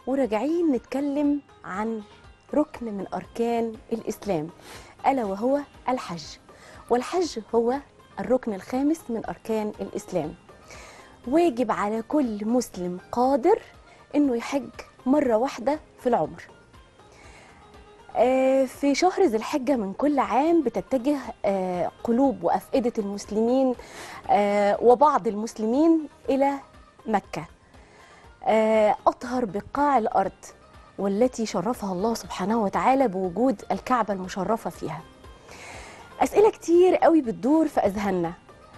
وراجعين نتكلم عن ركن من أركان الإسلام ألا وهو الحج والحج هو الركن الخامس من أركان الإسلام واجب على كل مسلم قادر إنه يحج مرة واحدة في العمر آه، في شهر ذي الحجة من كل عام بتتجه آه، قلوب وأفئدة المسلمين آه، وبعض المسلمين إلى مكة آه، أطهر بقاع الأرض والتي شرفها الله سبحانه وتعالى بوجود الكعبة المشرفة فيها أسئلة كتير قوي بتدور في أذهاننا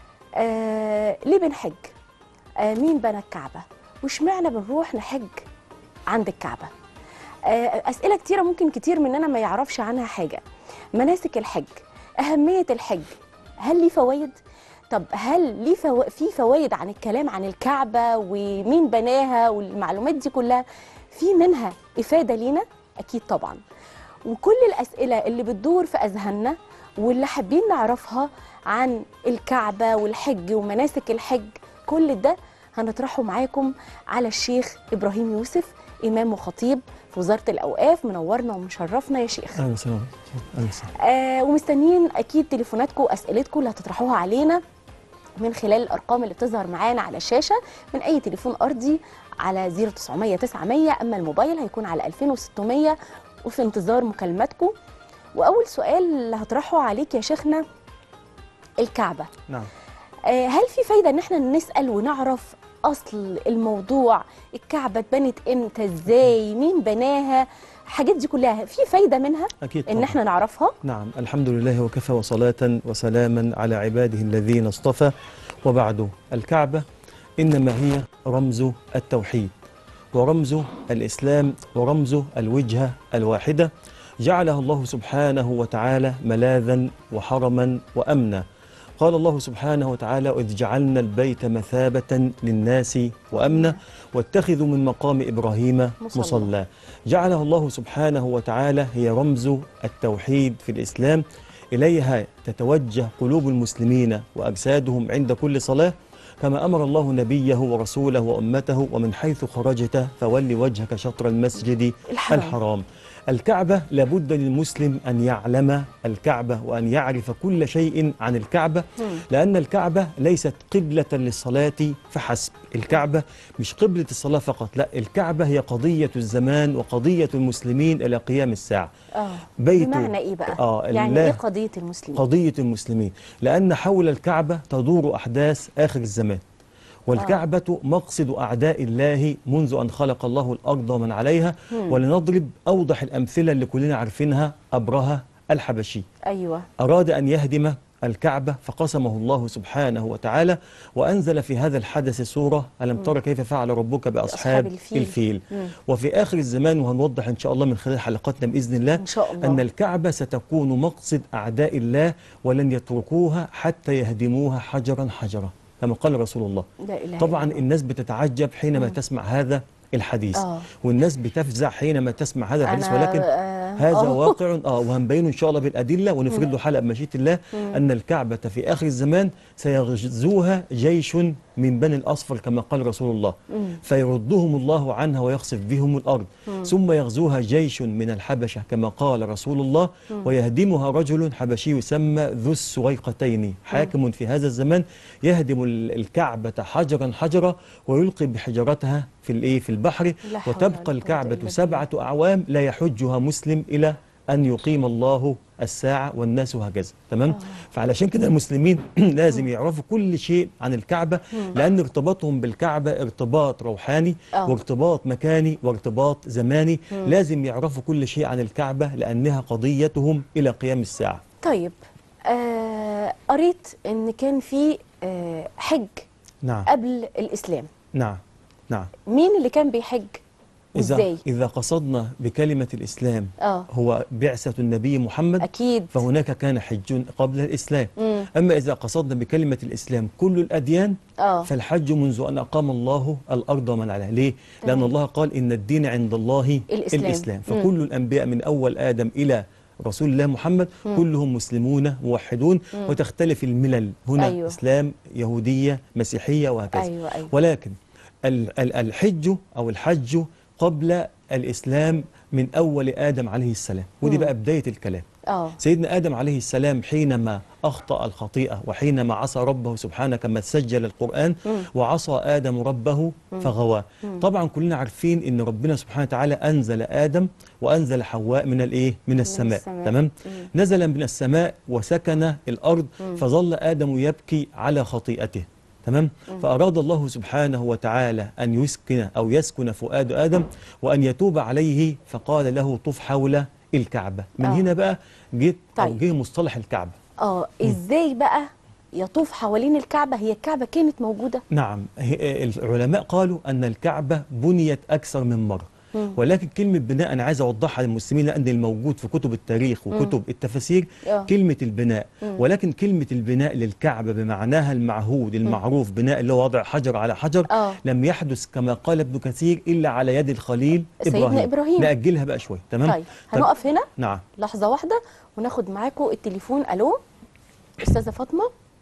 آه، ليه بنحج؟ آه، مين بنى الكعبة؟ واشمعنى بنروح نحج عند الكعبة؟ آه، أسئلة كتيرة ممكن كتير مننا ما يعرفش عنها حاجة مناسك الحج أهمية الحج هل ليه فوائد؟ طب هل ليه فو... في فوائد عن الكلام عن الكعبة ومين بناها والمعلومات دي كلها في منها إفادة لينا؟ أكيد طبعا وكل الأسئلة اللي بتدور في أذهاننا واللي حابين نعرفها عن الكعبة والحج ومناسك الحج كل ده هنطرحه معاكم على الشيخ إبراهيم يوسف إمام وخطيب في وزارة الأوقاف منورنا ومشرفنا يا شيخ اهلا وسهلا اهلا وسهلا آه ومستنيين اكيد تليفوناتكم واسئلتكم اللي هتطرحوها علينا من خلال الارقام اللي بتظهر معانا على الشاشه من اي تليفون ارضي على 0900 900 اما الموبايل هيكون على 2600 وفي انتظار مكالماتكم واول سؤال اللي هطرحه عليك يا شيخنا الكعبه نعم آه هل في فايده ان احنا نسال ونعرف اصل الموضوع الكعبه اتبنت امتى ازاي مين بناها الحاجات دي كلها في فايده منها اكيد ان طبعاً. احنا نعرفها نعم الحمد لله وكفى وصلاة وسلاما على عباده الذين اصطفى وبعد الكعبة إنما هي رمز التوحيد ورمز الإسلام ورمز الوجهة الواحدة جعلها الله سبحانه وتعالى ملاذا وحرما وأمنا قال الله سبحانه وتعالى وإذ جعلنا البيت مثابة للناس وأمنا واتخذوا من مقام إبراهيم مصلى. مصلى جعلها الله سبحانه وتعالى هي رمز التوحيد في الإسلام إليها تتوجه قلوب المسلمين وأجسادهم عند كل صلاة كما أمر الله نبيه ورسوله وأمته ومن حيث خرجت فول وجهك شطر المسجد الحرام. الحرام الكعبة لابد للمسلم أن يعلم الكعبة وأن يعرف كل شيء عن الكعبة لأن الكعبة ليست قبلة للصلاة فحسب الكعبة مش قبلة الصلاة فقط لا الكعبة هي قضية الزمان وقضية المسلمين إلى قيام الساعة اه بيت بمعنى ايه بقى آه يعني الله- ايه قضيه المسلمين قضية المسلمين لأن حول الكعبة تدور أحداث آخر الزمان والكعبة مقصد أعداء الله منذ أن خلق الله الأرض ومن عليها ولنضرب أوضح الأمثلة اللي كلنا عارفينها أبرهة الحبشي ايوه أراد أن يهدم الكعبة فقسمه الله سبحانه وتعالى وأنزل في هذا الحدث سورة ألم تر كيف فعل ربك بأصحاب بأصحاب الفيل. الفيل مم. وفي آخر الزمان وهنوضح إن شاء الله من خلال حلقاتنا بإذن الله إن شاء الله. أن الكعبة ستكون مقصد أعداء الله ولن يتركوها حتى يهدموها حجرا حجرا كما قال رسول الله لا اله طبعا إلا الله. الناس بتتعجب حينما تسمع هذا الحديث آه. والناس بتفزع حينما تسمع هذا الحديث أنا- ولكن آه، هذا آه. واقع اه وهنبينه ان شاء الله بالادله ونفرد له حلقه بمشيئه الله ان الكعبه في اخر الزمان سيغزوها جيش من بني الاصفر كما قال رسول الله فيردهم الله عنها ويخسف بهم الارض ثم يغزوها جيش من الحبشه كما قال رسول الله ويهدمها رجل حبشي يسمى ذو السويقتين حاكم في هذا الزمان يهدم ال- الكعبه حجرا حجرا ويلقي بحجرتها في الايه في البحر لا حول ولا وتبقى قوة الكعبه إلا سبعه أعوام لا يحجها مسلم إلى أن يقيم الله الساعة والناس هكذا تمام فعلشان كده المسلمين لازم يعرفوا كل شيء عن الكعبة لأن ارتباطهم بالكعبة ارتباط روحاني آه. وارتباط مكاني وارتباط زماني لازم يعرفوا كل شيء عن الكعبة لأنها قضيتهم إلى قيام الساعة طيب آه قريت ان كان في آه حج نعم قبل الاسلام نعم نعم مين اللي كان بيحج إذا, وازاي إذا قصدنا بكلمة الإسلام اه هو بعثة النبي محمد اكيد فهناك كان حج قبل الإسلام مم. أما إذا قصدنا بكلمة الإسلام كل الأديان اه فالحج منذ أن أقام الله الأرض ومن عليها ليه؟ لأن تمام. الله قال إن الدين عند الله الإسلام. الإسلام مم. فكل الأنبياء من أول آدم إلى رسول الله محمد كلهم مسلمون موحدون وتختلف الملل هنا أيوة. إسلام يهودية مسيحية وهكذا ايوه ايوه ولكن ال- ال- الحج أو الحج قبل الإسلام من أول آدم عليه السلام ودي مم. بقى بداية الكلام اه سيدنا آدم عليه السلام حينما أخطأ الخطيئة وحينما عصى ربه سبحانه كما سجل القرآن مم. وعصى آدم ربه فغوى طبعا كلنا عارفين أن ربنا سبحانه وتعالى أنزل آدم وأنزل حواء من الإيه من السماء, السماء. تمام مم. نزل من السماء وسكن الأرض فظل آدم يبكي على خطيئته تمام فأراد الله سبحانه وتعالى أن يسكن أو يسكن فؤاد آدم وأن يتوب عليه فقال له طف حول الكعبة من آه. هنا بقى جيت أو طيب. جه مصطلح الكعبة اه ازاي بقى يطوف حوالين الكعبة هي الكعبة كانت موجودة نعم هي- العلماء قالوا أن الكعبة بنيت أكثر من مرة مم. ولكن كلمة بناء أنا عايز أوضحها للمسلمين لأن الموجود في كتب التاريخ وكتب التفاسير آه. كلمة البناء مم. ولكن كلمة البناء للكعبة بمعناها المعهود المعروف بناء اللي هو وضع حجر على حجر آه. لم يحدث كما قال ابن كثير إلا على يد الخليل سيدنا إبراهيم إبراهيم. نأجلها بقى شوية تمام طيب هنقف هنا نعم لحظة واحدة وناخد معاكم التليفون ألو أستاذة فاطمة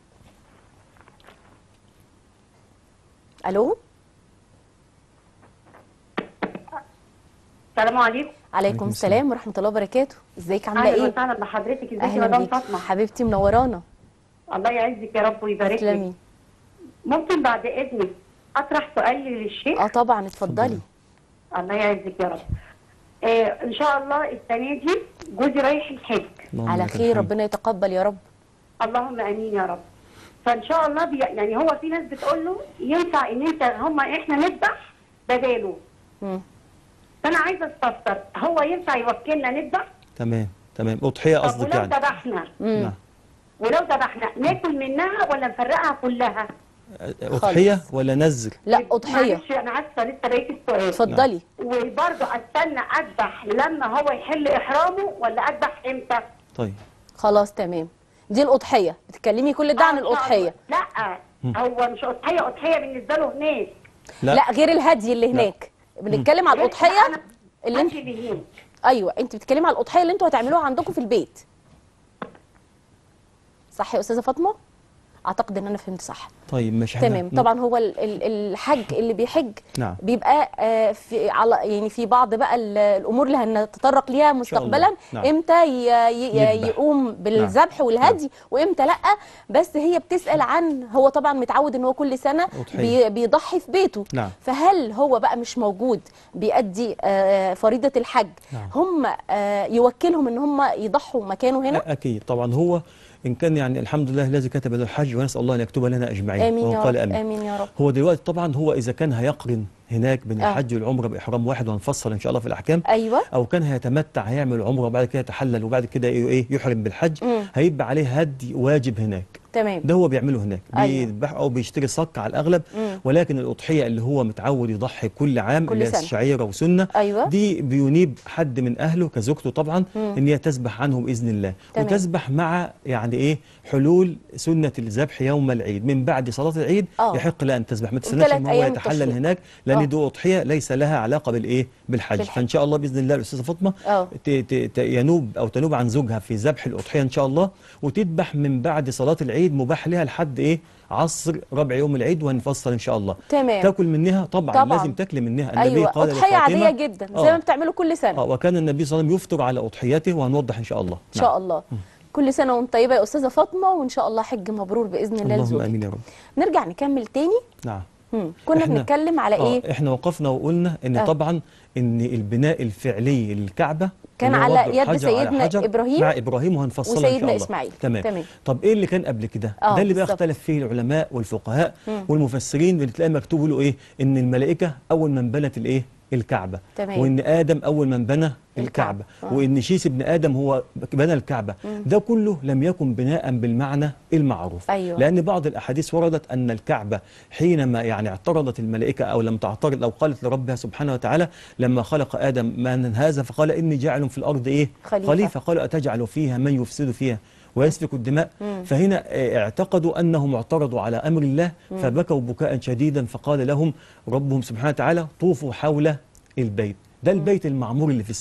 ألو السلام عليكم عليكم السلام ورحمة الله وبركاته ازيك عاملة اهلا ايه؟ وسهلا بحضرتك ازيك يا أهلا مدام بيك فاطمه حبيبتي منورانا الله يعزك يا رب ويبارك لك تسلمي ممكن بعد اذنك اطرح سؤال للشيخ اه طبعا اتفضلي الله يعزك يا رب آه ان شاء الله السنه دي جوزي رايح الحج اللهم على لك خير الحمد. ربنا يتقبل يا رب اللهم امين يا رب فان شاء الله بي يعني هو في ناس بتقول له ينفع ان انت هم احنا نذبح بداله مم. فانا عايزه استفسر هو ينفع يوكلنا نذبح تمام تمام أضحية طب قصدك ولو يعني ذبحنا مم. نعم ولو ذبحنا ناكل منها ولا نفرقها كلها أضحية ولا نزل لا أضحية معلش انا عارفه لسه بقيت السؤال اتفضلي وبرضه استنى اذبح لما هو يحل احرامه ولا اذبح امتى؟ طيب خلاص تمام دي الأضحية بتتكلمي كل ده عن آه، إن شاء الأضحية الله. لا هو مش اضحيه اضحيه بالنسبه له هناك لا. لا غير الهدي اللي هناك بنتكلم على لا، الأضحية أنا اللي انت ماشي بهناك. ايوه انت بتتكلمي على الاضحيه اللي انتوا هتعملوها عندكم في البيت صح يا استاذه فاطمه اعتقد ان انا فهمت صح طيب مش تمام طبعا هو ال- ال- الحج اللي بيحج نعم. بيبقى آه، في على يعني في بعض بقى ال- الامور اللي هنتطرق ليها شاء الله. مستقبلا نعم. امتى ي- ي- يذبح. يقوم بالذبح والهدي وامتى لا بس هي بتسال عن هو طبعا متعود ان هو كل سنه أضحية. بي- بيضحي في بيته نعم. فهل هو بقى مش موجود بيأدي آه، فريضه الحج نعم. هم آه، يوكلهم ان هم يضحوا مكانه هنا أكيد طبعا هو إن كان يعني الحمد لله الذي كتب له الحج ونسأل الله أن يكتب لنا أجمعين امين يا وهو رب قال أمين امين يا رب هو دلوقتي طبعا هو إذا كان هيقرن هناك بين آه. الحج والعمرة بإحرام واحد وهنفصل إن شاء الله في الأحكام ايوه أو كان هيتمتع هيعمل عمرة وبعد كده يتحلل وبعد كده إيه إيه يحرم بالحج مم. هيبقى عليه هدي واجب هناك تمام ده هو بيعمله هناك أيوة. بيذبح او بيشتري صك على الاغلب مم. ولكن الاضحيه اللي هو متعود يضحي كل عام كل اللي هي سنة. الشعيره وسنه أيوة. دي بينيب حد من اهله كزوجته طبعا مم. ان هي تسبح عنه باذن الله تمام. وتسبح مع يعني ايه حلول سنه الذبح يوم العيد من بعد صلاه العيد آه. يحق لها ان تذبح ما تستناش وثلاث ان هو أيام يتحلل التشريق. هناك لان آه. دي اضحيه ليس لها علاقه بالايه بالحج بالحج. فان شاء الله باذن الله الاستاذه فاطمه آه. ت- ت- ت- ينوب او تنوب عن زوجها في ذبح الاضحيه ان شاء الله وتذبح من بعد صلاه العيد مباح لها لحد ايه عصر ربع يوم العيد وهنفصل ان شاء الله تمام. تاكل منها طبعا, طبعا. لازم تاكل منها النبي ايوه قال اضحيه لفاطمة- عاديه جدا زي ما آه. بتعملوا كل سنه اه وكان النبي صلى الله عليه وسلم يفطر على اضحيته وهنوضح ان شاء الله ان شاء الله كل سنه وانت طيبه يا استاذه فاطمه وان شاء الله حج مبرور باذن الله اللهم لزوجك امين يا رب نرجع نكمل تاني نعم مم. كنا إحنا- بنتكلم على آه ايه احنا وقفنا وقلنا ان آه. طبعا ان البناء الفعلي للكعبه كان اللي هو على وضع يد الحجر على سيدنا حجر إبراهيم مع ابراهيم وهنفصلها ان شاء وسيدنا الله إسماعيل. تمام. تمام. طب ايه اللي كان قبل كده آه، ده اللي بقى بالظبط. اختلف فيه العلماء والفقهاء مم. والمفسرين بتلاقي مكتوب له ايه ان الملائكه اول من بنت الايه الكعبه تمام. وان ادم اول من بنى الكعبة. الكعبه آه. وان شيس ابن ادم هو بنى الكعبه ده كله لم يكن بناء بالمعنى المعروف أيوة. لان بعض الاحاديث وردت ان الكعبه حينما يعني اعترضت الملائكه او لم تعترض او قالت لربها سبحانه وتعالى لما خلق ادم من هذا فقال اني جاعل في الارض ايه خليفة. خليفه قالوا اتجعل فيها من يفسد فيها ويسفك الدماء فهنا آه، اعتقدوا انهم اعترضوا على امر الله فبكوا بكاء شديدا فقال لهم ربهم سبحانه وتعالى طوفوا حول البيت ده البيت المعمور اللي في السماء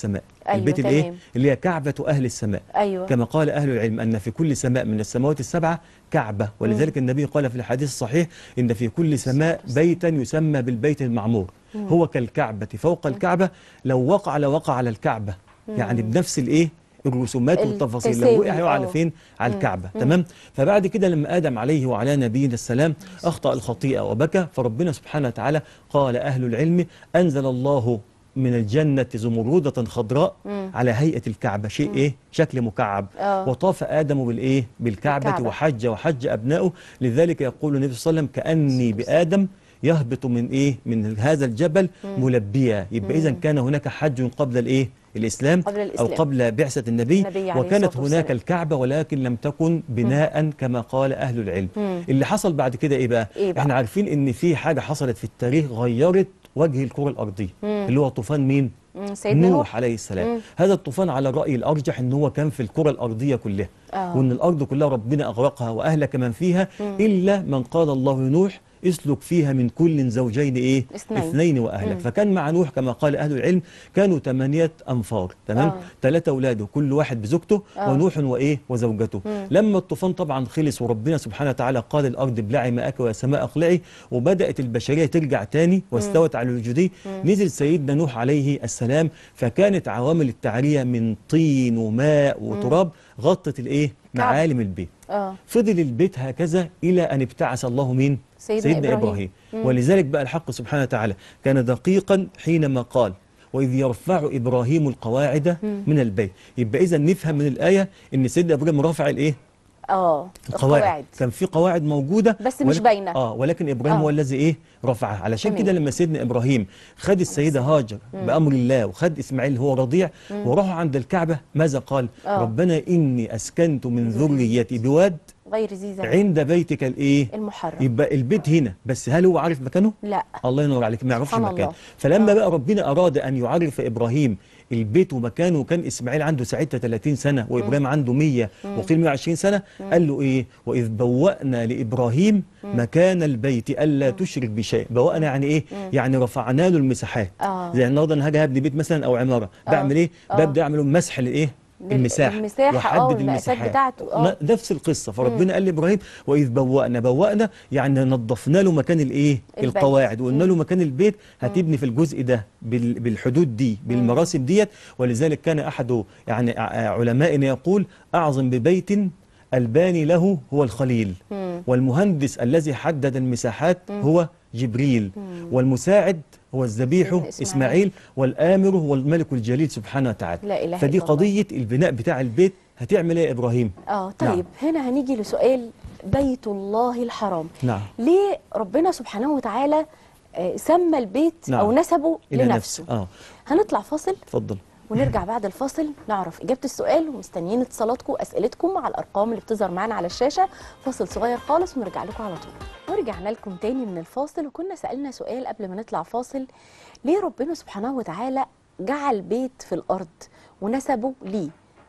أيوة، البيت الايه تمام. اللي هي كعبة أهل السماء ايوه كما قال أهل العلم أن في كل سماء من السماوات السبعة كعبة ولذلك النبي قال في الحديث الصحيح إن في كل سماء بيتا يسمى بالبيت المعمور هو كالكعبة فوق الكعبة لو وقع لوقع على الكعبة يعني بنفس الإيه الرسومات والتفاصيل لو التساوي، وقع هيقع على آه. فين على الكعبة تمام فبعد كده لما آدم عليه وعلى نبينا السلام أخطأ الخطيئة وبكى فربنا سبحانه وتعالى قال أهل العلم أنزل الله من الجنة زمردة خضراء على هيئة الكعبة شيء إيه شكل مكعب آه. وطاف آدم بالإيه بالكعبة بالكعبة. وحج وحج أبنائه لذلك يقول النبي صلى الله عليه وسلم كأني بآدم يهبط من إيه من هذا الجبل ملبيا يبقى إذا كان هناك حج قبل الإيه الإسلام, قبل أو الإسلام. قبل بعثة النبي, النبي عليه وكانت الصلاة هناك والسلام. الكعبة ولكن لم تكن بناء كما قال أهل العلم مم. اللي حصل بعد كده إيه بقى؟ إيه بقى؟ احنا عارفين إن في حاجة حصلت في التاريخ غيرت وجه الكرة الأرضية اللي هو طوفان مين؟ مم، سيدنا نوح نوح عليه السلام مم. هذا الطوفان على الرأي الأرجح إن هو كان في الكرة الأرضية كلها آه. وإن الأرض كلها ربنا أغرقها وأهلك من فيها إلا من قال الله لنوح اسلك فيها من كل زوجين إيه اثنين. اثنين وأهلك فكان مع نوح كما قال أهل العلم كانوا ثمانية أنفار تمام آه. ثلاثة أولاده كل واحد بزوجته آه. ونوح وإيه وزوجته لما الطوفان طبعا خلص وربنا سبحانه وتعالى قال الأرض ابلعي ماءك ويا سماء اقلعي وبدأت البشرية ترجع تاني واستوت على الوجودي نزل سيدنا نوح عليه السلام فكانت عوامل التعرية من طين وماء وتراب غطت الإيه معالم البيت اه فضل البيت هكذا إلى أن ابتعث الله مين سيدنا سيدنا إبراهيم. إبراهيم, ولذلك بقى الحق سبحانه وتعالى كان دقيقا حينما قال وإذ يرفع إبراهيم القواعد من البيت يبقى إذا نفهم من الآية إن سيدنا إبراهيم رافع الإيه اه القواعد كان في قواعد موجودة بس مش ولكن- باينة. اه ولكن إبراهيم آه. هو الذي إيه رفعها علشان تمام. كده لما سيدنا إبراهيم خد السيدة هاجر بأمر الله وخد إسماعيل هو رضيع وراحوا عند الكعبة ماذا قال آه. ربنا إني أسكنت من ذريتي بواد غير ذي زرع عند بيتك الإيه المحرم يبقى البيت هنا بس هل هو عارف مكانه لا الله ينور عليك ما يعرفش سبحان المكان الله. فلما آه. بقى ربنا أراد أن يعرف إبراهيم البيت ومكانه كان إسماعيل عنده ساعتها 30 سنة وإبراهيم عنده 100 وقيل 120 سنة قال له إيه وإذ بوأنا لإبراهيم مكان البيت ألا تشرك بشيء بوأنا يعني إيه يعني رفعنا له المساحات آه. زي النهارده أنا هاجي هبني بيت مثلا أو عمارة بعمل إيه آه. ببدأ أعمل مسح للإيه لل- المساحة المساحة، آه، وحدد والمقاسات المساحات بتاعته، آه. نفس القصة فربنا قال لإبراهيم وإذ بوأنا بوأنا يعني نظفنا له مكان الإيه البيت. القواعد وقلنا له مكان البيت هتبني في الجزء ده بال- بالحدود دي بالمراسم ديت ولذلك كان أحد يعني ع- علمائنا يقول أعظم ببيت الباني له هو الخليل والمهندس الذي حدد المساحات هو جبريل والمساعد هو الذبيح سيدنا إسماعيل, إسماعيل. والآمر هو الملك الجليل سبحانه وتعالى لا إله فدي إلا الله. قضية البناء بتاع البيت هتعمل ايه يا إبراهيم اه طيب نعم. هنا هنيجي لسؤال بيت الله الحرام نعم ليه ربنا سبحانه وتعالى آه، سمى البيت نعم. او نسبه إلى لنفسه نفسه اه هنطلع فاصل اتفضل ونرجع بعد الفاصل نعرف إجابة السؤال ومستنيين اتصالاتكم وأسئلتكم على الأرقام اللي بتظهر معانا على الشاشة فاصل صغير خالص ونرجع لكم على طول ورجعنا لكم تاني من الفاصل وكنا سألنا سؤال قبل ما نطلع فاصل ليه ربنا سبحانه وتعالى جعل بيت في الأرض ونسبه ليه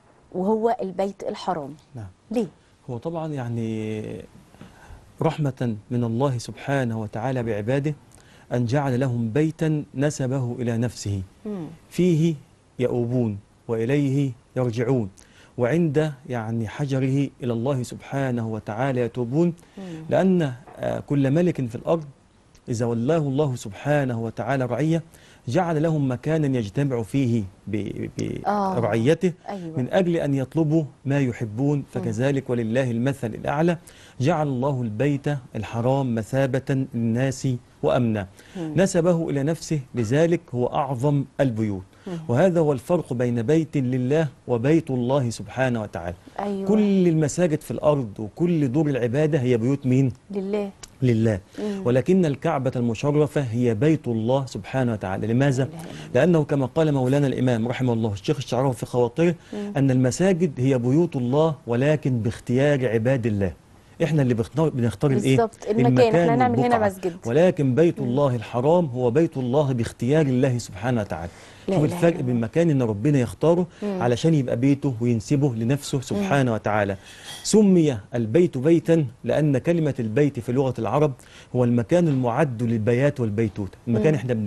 وهو البيت الحرام نعم ليه؟ هو طبعا يعني رحمة من الله سبحانه وتعالى بعباده أن جعل لهم بيتا نسبه إلى نفسه مم. فيه يؤوبون وإليه يرجعون وعند يعني حجره إلى الله سبحانه وتعالى يتوبون لأن آه، كل ملك في الأرض إذا ولاه الله سبحانه وتعالى رعية جعل لهم مكانا يجتمع فيه ب- آه. برعيته أيوة. من أجل أن يطلبوا ما يحبون فكذلك ولله المثل الأعلى جعل الله البيت الحرام مثابة للناس وأمنا نسبه إلى نفسه لذلك هو أعظم البيوت وهذا هو الفرق بين بيت لله وبيت الله سبحانه وتعالى أيوة كل المساجد في الأرض وكل دور العبادة هي بيوت مين؟ لله لله مم. ولكن الكعبة المشرفة هي بيت الله سبحانه وتعالى لماذا؟ لا إله إلا الله. لأنه كما قال مولانا الإمام رحمه الله الشيخ الشعراوي في خواطره أن المساجد هي بيوت الله ولكن باختيار عباد الله احنا اللي بنختار بنختار الايه بالظبط، المكان. إحنا هنعمل هنا والبقعة. مسجد. ولكن بيت الله الحرام هو بيت الله باختيار الله سبحانه وتعالى لا شوف إله الفرق إلا بين مكان ان ربنا يختاره علشان يبقى بيته وينسبه لنفسه سبحانه وتعالى سمي البيت بيتا لان كلمه البيت في لغه العرب هو المكان المعد للبيات والبيتوت المكان احنا بن ايه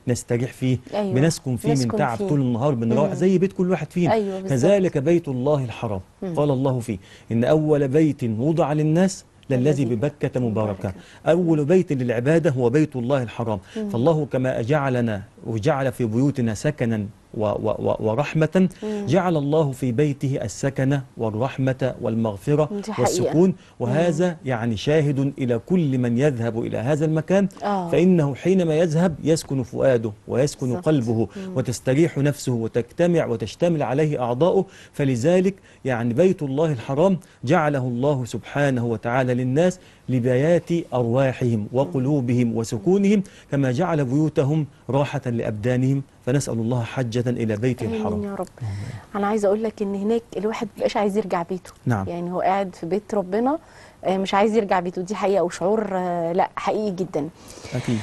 نستريح فيه أيوة. بنسكن فيه من نسكن تعب فيه. طول النهار بنروح مم. زي بيت كل واحد فينا أيوة بالظبط. كذلك بيت الله الحرام قال الله فيه إن أول بيت وضع للناس للذي الذي ببكة مباركة مباركة. أول بيت للعبادة هو بيت الله الحرام فالله كما جعلنا وجعل في بيوتنا سكنا و و و ورحمة جعل الله في بيته السكن والرحمة والمغفرة دي حقيقة. والسكون وهذا يعني شاهد إلى كل من يذهب إلى هذا المكان آه. فإنه حينما يذهب يسكن فؤاده ويسكن بالظبط. قلبه وتستريح نفسه وتجتمع وتشتمل عليه أعضاؤه فلذلك يعني بيت الله الحرام جعله الله سبحانه وتعالى للناس لبيات أرواحهم وقلوبهم وسكونهم كما جعل بيوتهم راحة لأبدانهم فنسأل الله حجة إلى بيته آمين الحرام يا رب انا عايزه اقول لك ان هناك الواحد مبقاش عايز يرجع بيته نعم. يعني هو قاعد في بيت ربنا آه، مش عايز يرجع بيته دي حقيقه وشعور آه، لا حقيقي جدا أكيد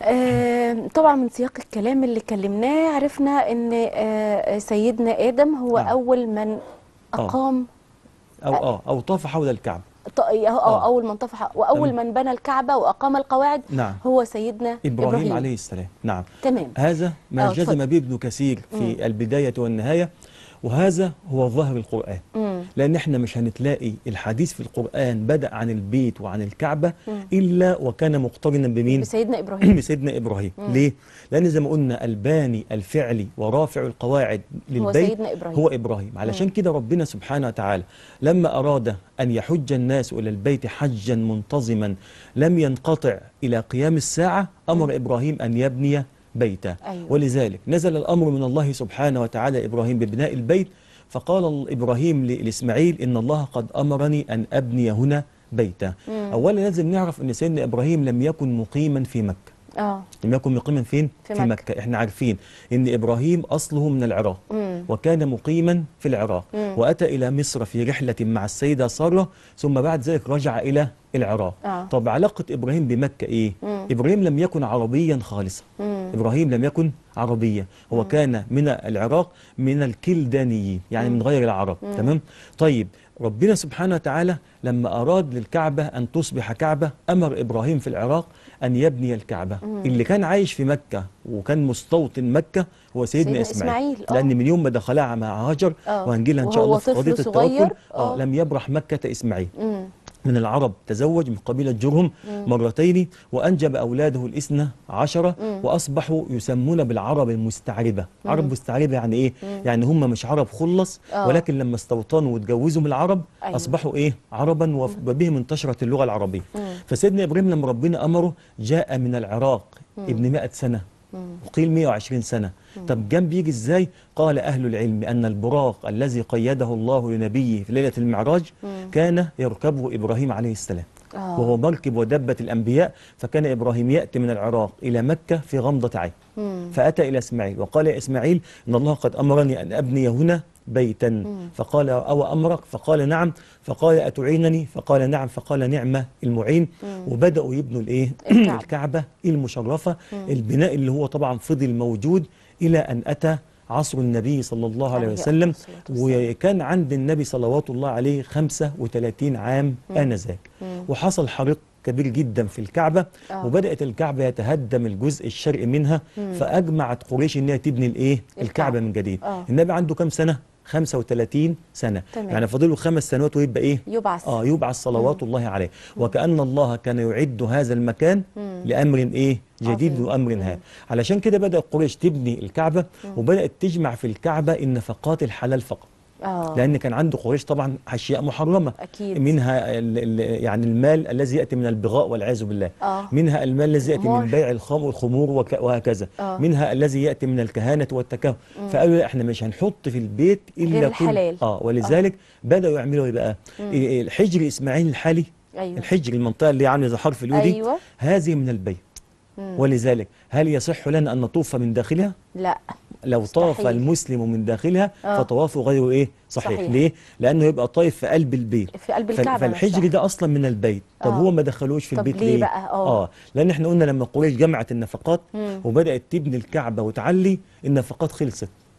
آه، طبعا من سياق الكلام اللي كلمناه عرفنا ان آه، سيدنا ادم هو نعم. اول من اقام أو آه أو طاف حول الكعبة ط- أو آه. اول من طفح واول تمام. من بنى الكعبه واقام القواعد نعم. هو سيدنا إبراهيم, ابراهيم, عليه السلام نعم تمام هذا ما آه، جزم اتفضل. به ابن كثير في البداية والنهاية وهذا هو ظاهر القرآن مم. لأن احنا مش هنتلاقي الحديث في القرآن بدأ عن البيت وعن الكعبة إلا وكان مقترنا بمين؟ بسيدنا ابراهيم بسيدنا إبراهيم ليه؟ لأن زي ما قلنا الباني الفعلي ورافع القواعد للبيت سيدنا إبراهيم. هو إبراهيم علشان كده ربنا سبحانه وتعالى لما أراد أن يحج الناس إلى البيت حجا منتظما لم ينقطع إلى قيام الساعة أمر إبراهيم أن يبني بيتا أيوة. ولذلك نزل الأمر من الله سبحانه وتعالى إبراهيم ببناء البيت فقال ال- إبراهيم ل- لإسماعيل إن الله قد أمرني أن أبني هنا بيتا أولا لازم نعرف أن سيدنا إبراهيم لم يكن مقيما في مكة اه لم يكن مقيما فين؟ في في, مكة. مكة. احنا عارفين ان ابراهيم اصله من العراق مم. وكان مقيما في العراق مم. واتى الى مصر في رحله مع السيده ساره ثم بعد ذلك رجع الى العراق آه. طب علاقه ابراهيم بمكه ايه؟ مم. ابراهيم لم يكن عربيا خالصا مم. ابراهيم لم يكن عربيا هو كان من العراق من الكلدانيين يعني من غير العرب تمام طيب ربنا سبحانه وتعالى لما اراد للكعبه ان تصبح كعبه امر ابراهيم في العراق ان يبني الكعبه اللي كان عايش في مكه وكان مستوطن مكه هو سيدنا, سيدنا اسماعيل, إسماعيل، آه. لان من يوم ما دخلها مع هاجر آه. وهنجي لها ان شاء وهو الله في طفل قضيه صغير، التوكل آه. آه لم يبرح مكه اسماعيل مم. من العرب تزوج من قبيلة جرهم مرتين وأنجب أولاده الاثنى عشرة وأصبحوا يسمون بالعرب المستعربة عرب مستعربة يعني إيه؟ يعني هم مش عرب خلص آه. ولكن لما استوطنوا واتجوزوا من العرب أيوة. أصبحوا إيه؟ عربا وف- وبهم انتشرت اللغة العربية فسيدنا إبراهيم لما ربنا أمره جاء من العراق ابن 100 سنة وقيل 120 سنة طب جنب بيجي ازاي قال أهل العلم أن البراق الذي قيده الله لنبيه في ليلة المعراج كان يركبه إبراهيم عليه السلام آه. وهو مركب ودبة الأنبياء فكان إبراهيم يأتي من العراق إلى مكة في غمضة عين مم. فأتى إلى إسماعيل وقال يا إسماعيل إن الله قد أمرني أن أبني هنا بيتا فقال أو أمرك فقال نعم فقال أتعينني فقال نعم فقال نعمة المعين وبدأوا يبنوا الإيه الكعبة. الكعبة المشرفة البناء اللي هو طبعا فضل موجود إلى أن أتى عصر النبي صلى الله عليه عليه وسلم الصلاة والسلام. وكان عند النبي صلوات الله عليه 35 عام آنذاك وحصل حريق كبير جدا في الكعبة آه. وبدأت الكعبة يتهدم الجزء الشرقي منها فأجمعت قريش إنها تبني الإيه الكعبة. الكعبة من جديد آه. النبي عنده كام سنة 35 سنة تمام. يعني فاضله خمس سنوات ويبقى إيه يبعث اه يبعث صلوات الله عليه وكأن الله كان يعد هذا المكان لأمر إيه جديد عظيم. وأمر هام علشان كده بدأ قريش تبني الكعبة وبدأت تجمع في الكعبة النفقات الحلال فقط اه لأن كان عنده قريش طبعا أشياء محرمة أكيد. منها ال ال يعني المال الذي يأتي من البغاء والعياذ بالله آه. منها المال الذي يأتي مار. من بيع الخمر والخمور وك- وهكذا آه. منها الذي يأتي من الكهانة والتكهن فقالوا لا احنا مش هنحط في البيت إلا غير كل الحلال. اه ولذلك بدأوا يعملوا ايه بقى إيه- الحجر إسماعيل الحالي أيوة. الحجر المنطقة اللي عامله زي حرف اليو دي أيوة. هذه من البيت ولذلك هل يصح لنا أن نطوف من داخلها لا لو طاف مستحيل. المسلم من داخلها آه. فطوافه غير ايه صحيح, صحيح. صحيح. ليه لانه يبقى طايف في قلب البيت في قلب فال- الكعبة فالحجر نفسها. ده اصلا من البيت طب آه. هو ما دخلوش في طب البيت ليه ليه بقى؟ آه. اه لان احنا قلنا لما قريش جمعت النفقات وبدات تبني الكعبه وتعلي النفقات خلصت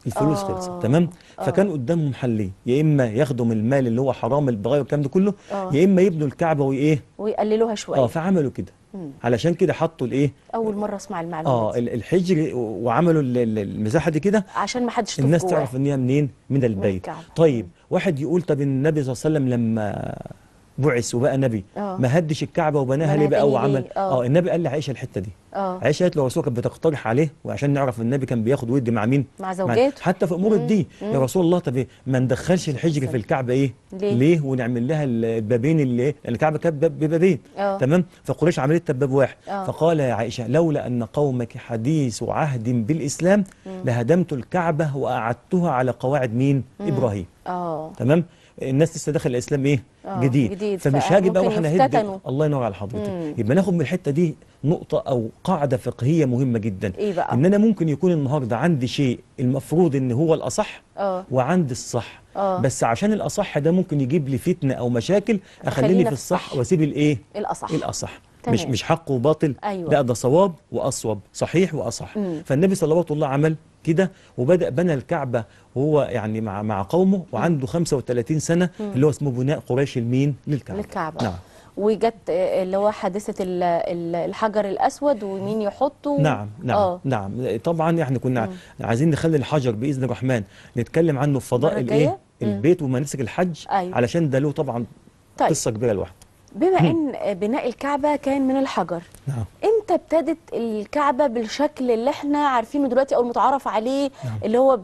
الفلوس آه. خلصت تمام آه. فكان قدامهم حلين يا اما ياخدوا من المال اللي هو حرام البغاية والكلام ده كله آه. يا اما يبنوا الكعبه وايه ويقللوها شويه اه فعملوا كده مم. علشان كده حطوا الايه اول مره اسمع المعلومه اه دي ال- الحجر و- وعملوا ال- ال- المساحه دي كده عشان ما حدش يشوف الناس جواه. تعرف ان هي منين من البيت الكعبة. طيب واحد يقول طب النبي صلى الله عليه وسلم لما بعث وبقى نبي آه. ما هدش الكعبه وبناها بناها ليه بقى تاني ليه؟ وعمل آه. اه النبي قال لعائشه الحته دي اه عائشه قالت له الرسول كانت بتقترح عليه وعشان نعرف النبي كان بياخد ودي مع مين مع زوجاته. حتى في امور الدين يا رسول الله طب إيه؟ ما ندخلش الحجر في الكعبه ايه ليه؟ ليه ونعمل لها البابين اللي إيه؟ لان الكعبه كانت باب- ببابين آه. تمام فقريش عملت باب واحد آه. فقال يا عائشه لولا ان قومك حديث عهد بالاسلام لهدمت الكعبه واعدتها على قواعد مين ابراهيم اه تمام الناس لسه داخل الاسلام ايه آه، جديد, جديد، فمش هاجي بقى فممكن واحنا هدي يفتتنوا. الله ينور على حضرتك مم. يبقى ناخد من الحته دي نقطه او قاعده فقهيه مهمه جدا ايه بقى ان انا ممكن يكون النهارده عندي شيء المفروض ان هو الاصح اه وعندي الصح اه بس عشان الاصح ده ممكن يجيب لي فتنه او مشاكل اخليني خلينا في في الصح الصح. واسيب الايه الاصح الاصح تمام. مش مش حق وباطل أيوة. لا ده صواب واصوب صحيح واصح مم. فالنبي صلى الله عمل كده وبدا بنى الكعبه وهو يعني مع مع قومه وعنده 35 سنه اللي هو اسمه بناء قريش المين للكعبه للكعبه نعم وجت آه، اللي هو حادثه ال- ال- الحجر الاسود ومين يحطه نعم نعم اه نعم طبعا احنا كنا عايزين نخلي الحجر باذن الرحمن نتكلم عنه في فضاء المرة الايه الجاية؟ مم. البيت ومناسك الحج أيوة. علشان ده له طبعا طيب قصه كبيره لوحده بما ان بناء الكعبه كان من الحجر نعم امتى ابتدت الكعبه بالشكل اللي احنا عارفينه دلوقتي او المتعارف عليه اللي هو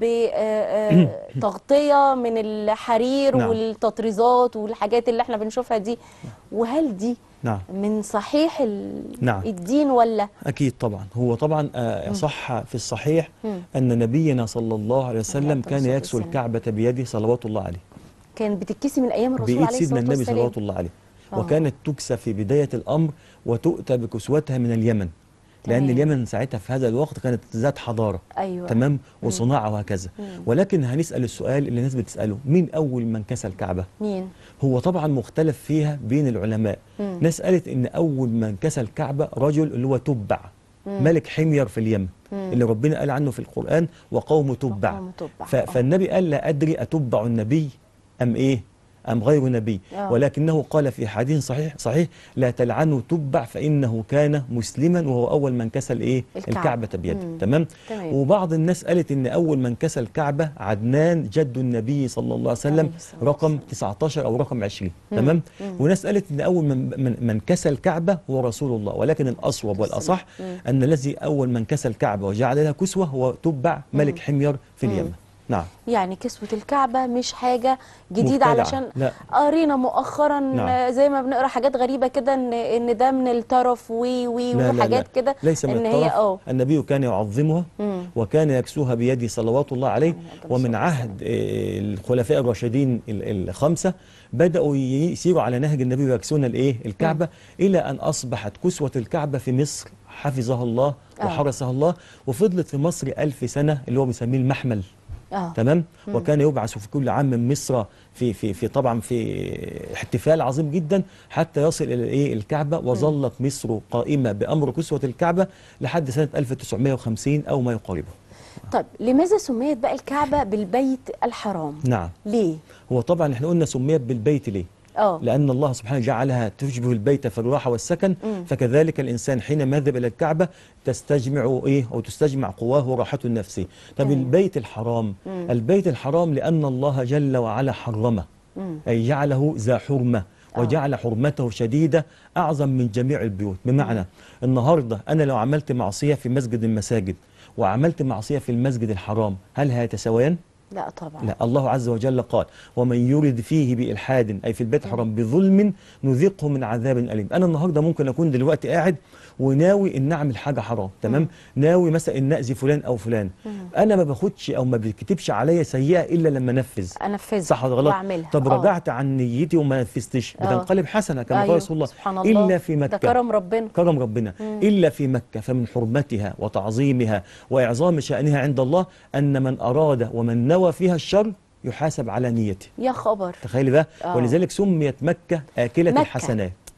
بتغطيه من الحرير نعم. والتطريزات والحاجات اللي احنا بنشوفها دي وهل دي نعم من صحيح ال- نعم. الدين ولا أكيد طبعا هو طبعا آه، صح في الصحيح مم. أن نبينا صلى الله عليه وسلم عليه كان الصلاة يكسو والسلام. الكعبة بيده صلوات الله عليه كان بتتكسي من ايام الرسول بإيد عليه سيدنا الصلاه النبي والسلام صلوات الله عليه آه. وكانت تكسى في بداية الأمر وتؤتى بكسوتها من اليمن لأن تمام. اليمن ساعتها في هذا الوقت كانت ذات حضارة ايوه تمام وصناعة وهكذا مم. ولكن هنسأل السؤال اللي الناس بتسأله مين أول من كسى الكعبة مين هو طبعا مختلف فيها بين العلماء مم. ناس قالت ان اول من كسى الكعبه رجل اللي هو تبع مم. ملك حمير في اليمن مم. اللي ربنا قال عنه في القران وقوم تبع وقوم تبع. ف- آه. فالنبي قال لا ادري اتبع النبي ام ايه ام غير نبي آه. ولكنه قال في حديث صحيح صحيح لا تلعنوا تبع فانه كان مسلما وهو اول من كسى الايه الكعبة. الكعبه بيده مم. تمام تمام. وبعض الناس قالت ان اول من كسى الكعبه عدنان جد النبي صلى الله عليه وسلم عليه الصلاة رقم والسلام. 19 او رقم 20 مم. تمام مم. وناس قالت ان اول من من, من كسى الكعبه هو رسول الله ولكن الاصوب والاصح مم. ان الذي اول من كسى الكعبه وجعل لها كسوه هو تبع ملك حمير في مم. اليمن نعم يعني كسوة الكعبة مش حاجة جديدة مبتدعة. علشان لا. قرينا مؤخرا نعم. آه، زي ما بنقرا حاجات غريبة كده ان ان ده من الترف وي وي لا لا وحاجات لا. كده ليس من ان هي الطرف اه النبي كان يعظمها مم. وكان يكسوها بيده صلوات الله عليه عليه ومن الصلاة عهد آه، الخلفاء الراشدين ال- الخمسة بدأوا يسيروا على نهج النبي ويكسون الايه الكعبة إلى أن أصبحت كسوة الكعبة في مصر حفظها الله آه. وحرسها الله وفضلت في مصر ألف سنة اللي هو بيسميه المحمل اه تمام وكان يبعث في كل عام من مصر في في في طبعا في احتفال عظيم جدا حتى يصل الى الايه الكعبه وظلت مصر قائمه بامر كسوه الكعبه لحد سنه 1950 او ما يقاربه طب لماذا سميت بقى الكعبة بالبيت الحرام نعم ليه هو طبعا احنا قلنا سميت بالبيت ليه اه لأن الله سبحانه جعلها تشبه البيت في الراحة والسكن مم. فكذلك الإنسان حينما يذهب إلى الكعبة تستجمع إيه أو تستجمع قواه وراحته النفسية طب تمام. البيت الحرام مم. البيت الحرام لأن الله جل وعلا حرمه مم. أي جعله ذا حرمة آه. وجعل حرمته شديدة أعظم من جميع البيوت بمعنى النهاردة أنا لو عملت معصية في مسجد المساجد وعملت معصية في المسجد الحرام هل هيتساويان؟ لا طبعا لا الله عز وجل قال ومن يرد فيه بإلحاد أي في البيت الحرام بظلم نذيقه من عذاب أليم أنا النهاردة ممكن أكون دلوقتي قاعد وناوي ان اعمل حاجه حرام تمام ناوي مثلا ان اذي فلان او فلان انا ما باخدش او ما بيتكتبش عليا سيئه الا لما انفذ انفذها صح ولا غلط واعملها طب آه. رجعت عن نيتي وما نفذتش آه. بتنقلب حسنه كما قال أيوه، رسول الله سبحان الله الا في ده مكه كرم ربنا كرم ربنا إلا في مكة فمن حرمتها وتعظيمها وإعظام شأنها عند الله أن من أراد ومن نوى فيها الشر يحاسب على نيته يا خبر تخيل بقى آه. ولذلك سميت مكة آكلة مكة. الحسنات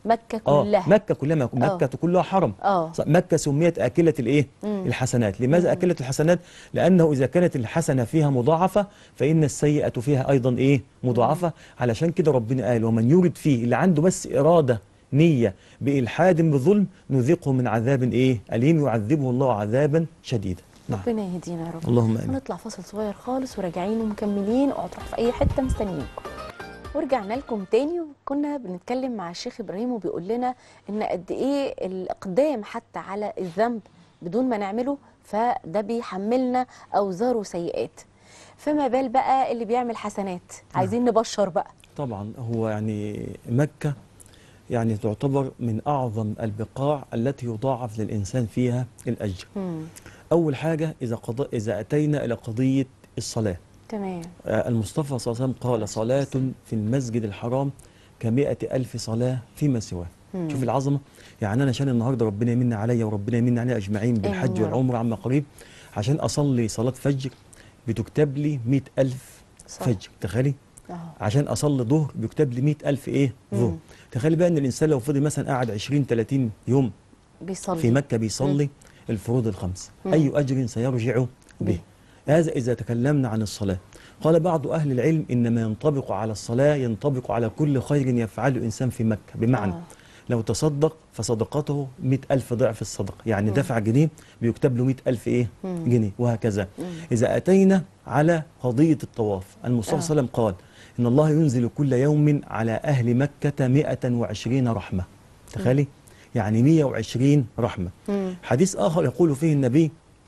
مكة اه كلها مكه كلها آه. مكه كلها حرم اه ص- مكة سميت آكلة الإيه؟ مم. الحسنات لماذا آكلة الحسنات؟ لأنه إذا كانت الحسنة فيها مضاعفة فإن السيئة فيها أيضا إيه؟ مضاعفة علشان كده ربنا قال ومن يرد فيه اللي عنده بس إرادة نية بإلحاد بظلم نذيقه من عذاب إيه؟ أليم يعذبه الله عذابا شديدا نعم ربنا يهدينا يا رب اللهم آمين هنطلع فاصل صغير خالص وراجعين ومكملين اوعوا تروحوا في اي حته مستنيينكم ورجعنا لكم تاني وكنا بنتكلم مع الشيخ ابراهيم وبيقول لنا ان قد ايه الاقدام حتى على الذنب بدون ما نعمله فده بيحملنا اوزار وسيئات فما بال بقى اللي بيعمل حسنات عايزين نبشر بقى طبعا هو يعني مكة يعني تعتبر من أعظم البقاع التي يضاعف للإنسان فيها الأجر مم. أول حاجة إذا, قض... إذا أتينا إلى قضية الصلاة تمام آه، المصطفى صلى الله عليه وسلم قال صلاة في المسجد الحرام كمئة ألف صلاة فيما سواه مم. شوف العظمة يعني أنا عشان النهاردة ربنا يمن عليا وربنا يمن علينا أجمعين بالحج آمين يا رب. والعمرة عما قريب عشان أصلي صلاة فجر بتكتب لي مئة ألف صح. فجر تخيلي اه عشان أصلي ظهر بيكتب لي مئة ألف إيه ظهر مم. تخيلي بقى أن الإنسان لو فضل مثلا قاعد 20 30 يوم بيصلي في مكة بيصلي الفروض الخمس مم. أي أجر سيرجع به. به هذا إذا تكلمنا عن الصلاة قال بعض أهل العلم إنما ينطبق على الصلاة ينطبق على كل خير يفعله الإنسان في مكة بمعنى آه. لو تصدق فصدقته مئة ألف ضعف الصدقة يعني دفع جنيه بيكتب له مئة ألف إيه مم. جنيه وهكذا مم. إذا أتينا على قضية الطواف المصطفى آه. صلى الله عليه وسلم قال إن الله ينزل كل يوم على أهل مكة مئة وعشرين رحمة تخيلي يعني مئة وعشرين رحمة مم. حديث آخر يقول فيه النبي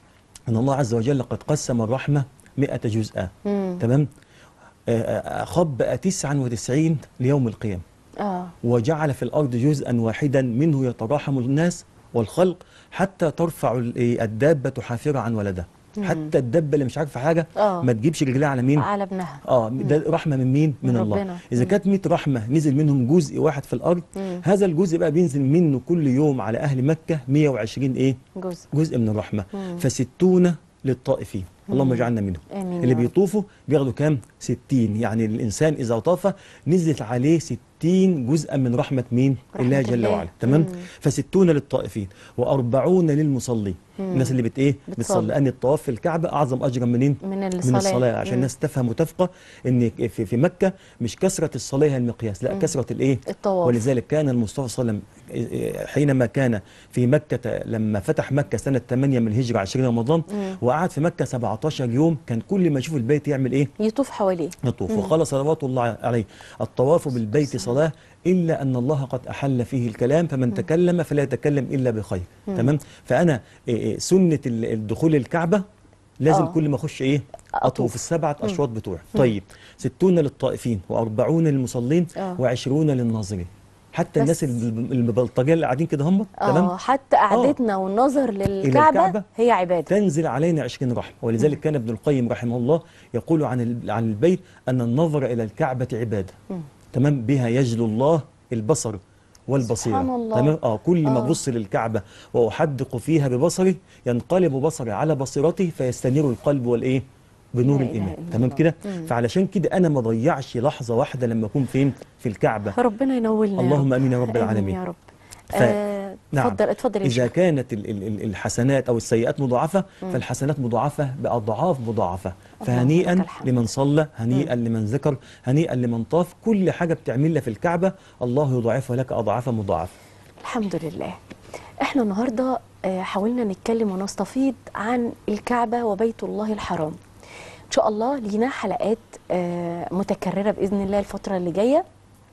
أن الله عز وجل قد قسم الرحمة مئة جزءا مم. تمام آه، آه، خبأ تسعا وتسعين ليوم القيامة اه وجعل في الأرض جزءا واحدا منه يتراحم الناس والخلق حتى ترفع ال- إيه، الدابة حافرة عن ولدها مم. حتى الدابة اللي مش عارفة حاجة آه. ما تجيبش رجلها على مين على ابنها اه ده رحمه من مين من, من الله ربنا. اذا مم. كانت 100 رحمه نزل منهم جزء واحد في الارض مم. هذا الجزء بقى بينزل منه كل يوم على اهل مكه 120 ايه جزء جزء من الرحمه مم. فستون للطائفين اللهم اجعلنا منهم آمين اللي يا رب. بيطوفوا بياخدوا كام 60 يعني الانسان اذا طاف نزلت عليه 60 جزءا من رحمه مين رحمة الله جل الله. وعلا تمام مم. فستون للطائفين وأربعون للمصلين مم. الناس اللي بت ايه بتصلي. بتصلي لان الطواف في الكعبه اعظم اجرا منين من من الصلاة الصلاة عشان مم. الناس تفهم وتفقه ان في, في مكة مش كثرة الصلاة هي المقياس لا مم. كثرة الايه الطواف. ولذلك كان المصطفى صلى الله عليه وسلم حينما كان في مكة لما فتح مكة سنة 8 من الهجرة 20 رمضان مم. وقعد في مكة 17 يوم كان كل ما يشوف البيت يعمل ايه يطوف حواليه يطوف مم. وقال صلوات الله عليه الطواف بالبيت صلاة إلا أن الله قد أحل فيه الكلام فمن تكلم فلا يتكلم إلا بخير مم. تمام فأنا إيه إيه سنة ال- الدخول الكعبة لازم آه. كل ما أخش إيه أطوف. أطوف السبعة أشواط بتوع طيب ستون للطائفين وأربعون للمصلين آه. وعشرون للناظرين حتى بس. الناس الب- المبلطجيه اللي قاعدين كده هم اه تمام حتى قعدتنا والنظر للكعبة الكعبة هي عبادة تنزل علينا عشرين رحمة ولذلك كان ابن القيم رحمه الله يقول عن ال- عن البيت أن النظر إلى الكعبة عبادة مم. تمام بها يجلو الله البصر والبصيرة سبحان الله. تمام اه كل ما آه. ابص للكعبة وأحدق فيها ببصري ينقلب بصري على بصيرتي فيستنير القلب والإيه بنور لا إله الإيمان إلا تمام الله. كده مم. فعلشان كده أنا ما ضيعش لحظة واحدة لما أكون فين في الكعبة ربنا ينولنا يا اللهم رب. آمين يا رب العالمين. يا رب ف- آه، نعم. اتفضل اتفضل يا إذا شيخ كانت ال- ال- ال- الحسنات أو السيئات مضاعفة فالحسنات مضاعفة بأضعاف مضاعفة اللهم فهنيئا لك الحمد. لمن صلى هنيئا لمن ذكر هنيئا لمن طاف كل حاجة بتعملها في الكعبة الله يضاعفها لك أضعافا مضاعفة الحمد لله احنا النهارده آه، حاولنا نتكلم ونستفيض عن الكعبة وبيت الله الحرام ان شاء الله لينا حلقات آه، متكررة بإذن الله الفترة اللي جاية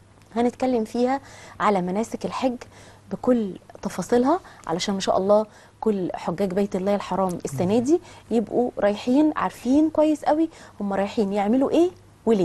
هنتكلم فيها على مناسك الحج بكل تفاصيلها علشان ان شاء الله كل حجاج بيت الله الحرام السنه دي يبقوا رايحين عارفين كويس قوي هم رايحين يعملوا ايه وليه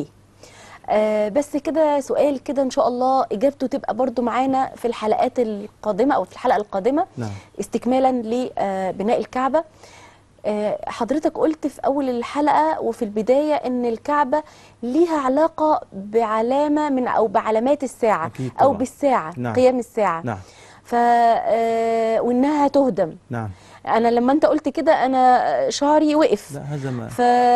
آه بس كده سؤال كده ان شاء الله اجابته تبقى برضو معانا في الحلقات القادمه او في الحلقه القادمه نعم. استكمالا لبناء الكعبه آه، حضرتك قلت في اول الحلقه وفي البدايه ان الكعبه ليها علاقه بعلامه من او بعلامات الساعه أكيد او طبعاً. بالساعه نعم. قيام الساعه نعم ف آه، وانها هتهدم نعم انا لما انت قلت كده انا شعري وقف لا هذا ما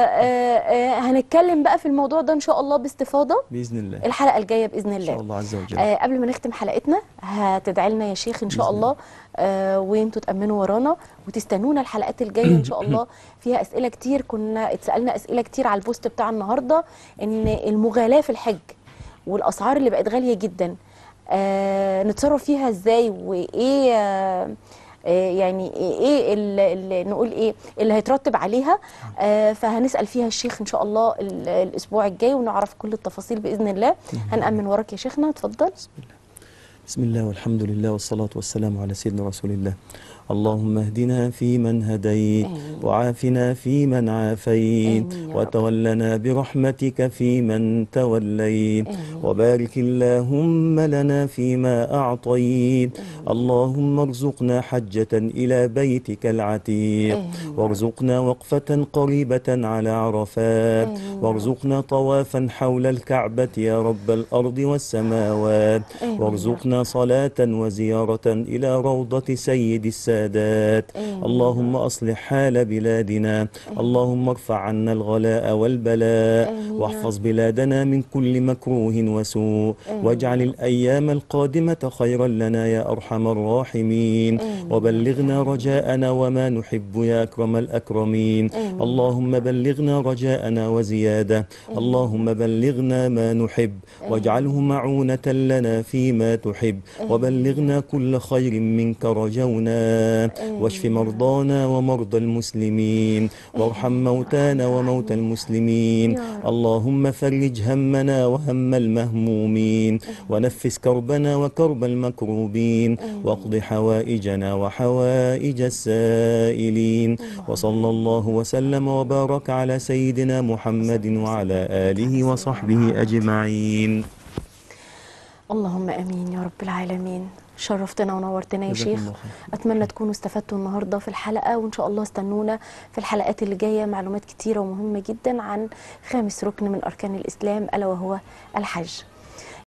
فهنتكلم بقى في الموضوع ده ان شاء الله باستفاضه باذن الله الحلقه الجايه باذن ان شاء الله الله عز وجل آه قبل ما نختم حلقتنا هتدعي لنا يا شيخ ان شاء بإذن الله آه وانتوا تامنوا ورانا وتستنونا الحلقات الجايه ان شاء الله فيها اسئله كتير كنا اتسالنا اسئله كتير على البوست بتاع النهارده ان المغالاه في الحج والاسعار اللي بقت غاليه جدا آه نتصرف فيها ازاي وايه آه آه، يعني ايه اللي اللي نقول ايه اللي هيترتب عليها آه فهنسال فيها الشيخ ان شاء الله ال- الاسبوع الجاي ونعرف كل التفاصيل باذن الله هنامن وراك يا شيخنا اتفضل بسم الله والحمد لله والصلاة والسلام على سيدنا رسول الله اللهم اهدنا فيمن هديت آمين. وعافنا فيمن عافيت آمين يا رب. وتولنا برحمتك فيمن توليت آمين. وبارك اللهم لنا فيما أعطيت اللهم ارزقنا حجة إلى بيتك العتيق آمين. وارزقنا وقفة قريبة على عرفات آمين. وارزقنا طوافا حول الكعبة يا رب الأرض والسماوات آمين يا وارزقنا صلاة وزيارة إلى روضة سيد السادات آمين. اللهم أصلح حال بلادنا اللهم ارفع عنا الغلاء والبلاء آمين. واحفظ بلادنا من كل مكروه وسوء آمين. واجعل الأيام القادمة خيرا لنا يا أرحم الراحمين آمين. وبلغنا رجاءنا وما نحب يا أكرم الأكرمين آمين. اللهم بلغنا رجاءنا وزيادة اللهم بلغنا ما نحب واجعله معونة لنا فيما تحب وبلغنا كل خير منك رجونا واشف مرضانا ومرضى المسلمين وارحم موتانا وموتى المسلمين اللهم فرج همنا وهم المهمومين ونفس كربنا وكرب المكروبين واقض حوائجنا وحوائج السائلين وصلى الله وسلم وبارك على سيدنا محمد وعلى آله وصحبه أجمعين اللهم امين يا رب العالمين شرفتنا ونورتنا يا جزاكم شيخ الله خير. اتمنى تكونوا استفدتوا النهارده في الحلقه وان شاء الله استنونا في الحلقات اللي جايه معلومات كتيره ومهمه جدا عن خامس ركن من اركان الاسلام الا وهو الحج